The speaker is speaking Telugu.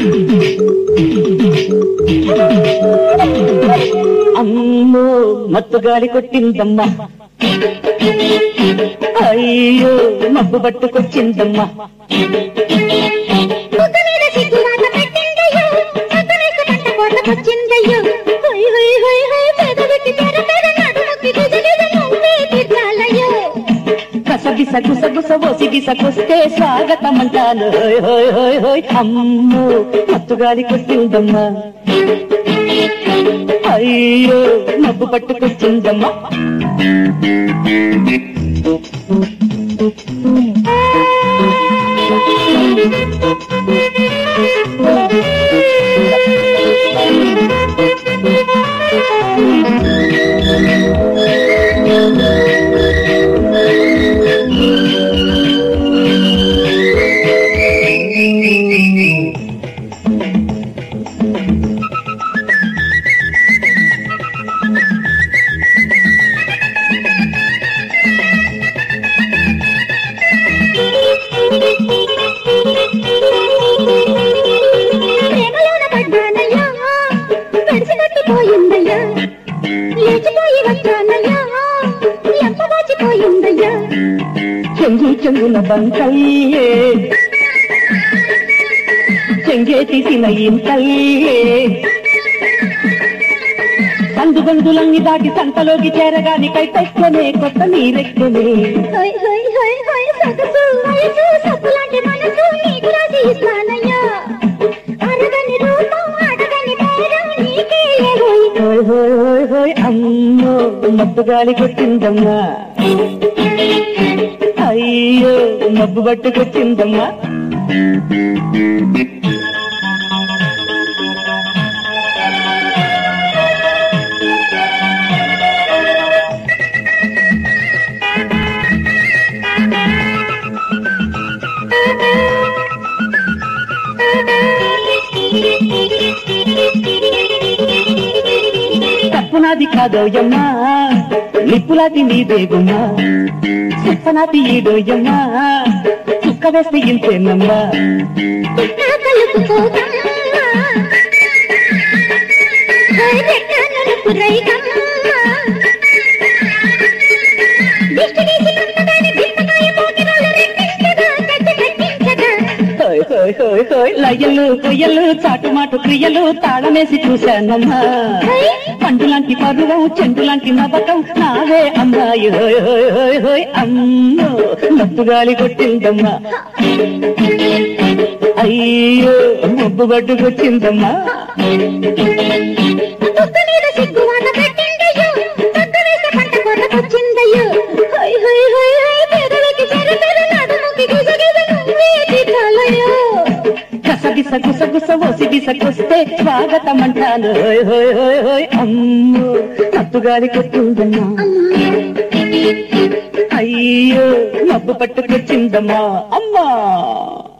అమ్మో మత్తు గాలి కొట్టిందమ్మా అయ్యో మబ్బు పట్టుకొచ్చిందమ్మా ముద్ద మీద సిగ్గువాత పెట్టిందయ్యో ముద్దలేసి పంట కోతకొచ్చిందయ్యో హొయ్ హొయ్ హొయ్ హొయ్ పెదవికి తెర తెర నడుముకి గిజ గిజ నువ్వే తీర్చాలయ్యో కసగిస గుసగుస ఒసిగిసకొస్తే స్వాగతం అంటాను హోయ్ హోయ్ హోయ్ హోయ్ అమ్మో మత్తు గాలి కొట్టిందమ్మా అయ్యో మబ్బు పట్టుకొచ్చిందమ్మా ప్రేమలోన పడ్డానయ్యా పెడిసినట్టు పోయిందయ్యా లేచిపోయి వచ్చానయ్యా ఎంపవాచిపోయిందయ్యా చెంగు చెంగున బంకయ్యే చెంగే తీసిన ఇంతయ్యే సందు బంధులన్నీ దాటి సంతలోకి చేరగాని కైతెక్కనే కొత్త నీరెక్కనే హొయ్ హొయ్ హొయ్ హొయ్ సొగసు వయసు సబ్బులాంటి మనసు నీకు రాసి ఇస్తానయ్యా అరగని రూపం అడగని పేరం నీకే హోయ్ హోయ్ హోయ్ హోయ్ హోయ్ అమ్మో మబ్బు గాలి కొట్టిందమ్మా అయ్యో మబ్బు పట్టుకొచ్చిందమ్మా తప్పునాది కాదోయమ్మా నిప్పులాది నీదేగుమ్మా చెప్పనాది ఈడోయమ్మా చుక్క వేస్తే ఇంతేనమ్మా నా కలుపు పోతమ్మా హోయ్ పెట్టాను నొప్పు రైతమ్మా దిష్టి గీసి నమ్మగానే భిన్నమాయ పోకిరాలు రెట్టించగా కట్టి కట్టించగా హోయ్ హోయ్ హోయ్ హోయ్ లయ్యలు కొయ్యలు చాటుమాటు క్రియలు తాళమేసి చూశానమ్మా పండు లాంటి పరువం చెండు లాంటి నవ్వకం నావే అమ్మాయి హోయ్ హోయ్ హోయ్ హోయ్ అమ్మో మత్తు గాలి కొట్టిందమ్మా అయ్యో మబ్బు పట్టుకొచ్చిందమ్మా దుక్క మీద సిగ్గువాత పెట్టిందయ్యో దుక్క వేస పంట కొరకొచ్చిందయ్యో హై హై హై హై పెదవికి చెర చెర నడుముకి గిజ గిజ నువ్వే తీర్చాలయ్యో కసగిస గుసగుస ఒసిగిసకొస్తే స్వాగతం అంటాను హోయ్ హోయ్ హోయ్ హోయ్ అమ్మో మత్తు గాలి కొట్టిందమ్మా అయ్యో మబ్బు పట్టుకొచ్చిందమ్మా అమ్మా